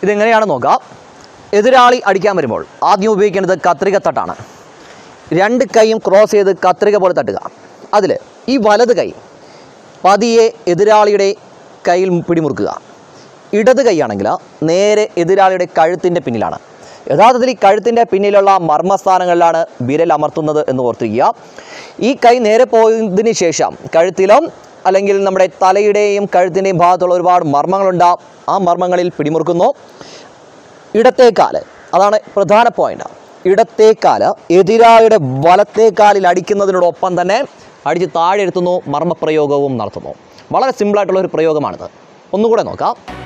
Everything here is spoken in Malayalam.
ഇതെങ്ങനെയാണെന്ന് നോക്കാം എതിരാളി അടിക്കാൻ വരുമ്പോൾ ആദ്യം ഉപയോഗിക്കേണ്ടത് കത്രിക തട്ടാണ് രണ്ട് കൈയും ക്രോസ് ചെയ്ത് കത്രിക പോലെ തട്ടുക അതിൽ ഈ വലത് കൈ പതിയെ എതിരാളിയുടെ കയ്യിൽ പിടിമുറുക്കുക ഇടത് കൈയാണെങ്കിൽ നേരെ എതിരാളിയുടെ കഴുത്തിൻ്റെ പിന്നിലാണ് യഥാർത്ഥത്തിൽ ഈ കഴുത്തിൻ്റെ പിന്നിലുള്ള മർമ്മസ്ഥാനങ്ങളിലാണ് വിരൽ അമർത്തുന്നത് എന്ന് ഓർത്തിരിക്കുക ഈ കൈ നേരെ പോയതിന് ശേഷം കഴുത്തിലും അല്ലെങ്കിൽ നമ്മുടെ തലയുടെയും കഴുത്തിൻ്റെയും ഭാഗത്തുള്ള ഒരുപാട് മർമ്മങ്ങളുണ്ടാവും ആ മർമ്മങ്ങളിൽ പിടിമുറുക്കുന്നു ഇടത്തേക്കാല് അതാണ് പ്രധാന പോയിന്റ് ഇടത്തേക്കാല് എതിരാളിയുടെ വലത്തേക്കാലിൽ അടിക്കുന്നതിനോടൊപ്പം തന്നെ അടിച്ച് താഴെ എത്തുന്നു മർമ്മപ്രയോഗവും നടത്തുന്നു വളരെ സിമ്പിളായിട്ടുള്ള ഒരു പ്രയോഗമാണിത് ഒന്നുകൂടെ നോക്കാം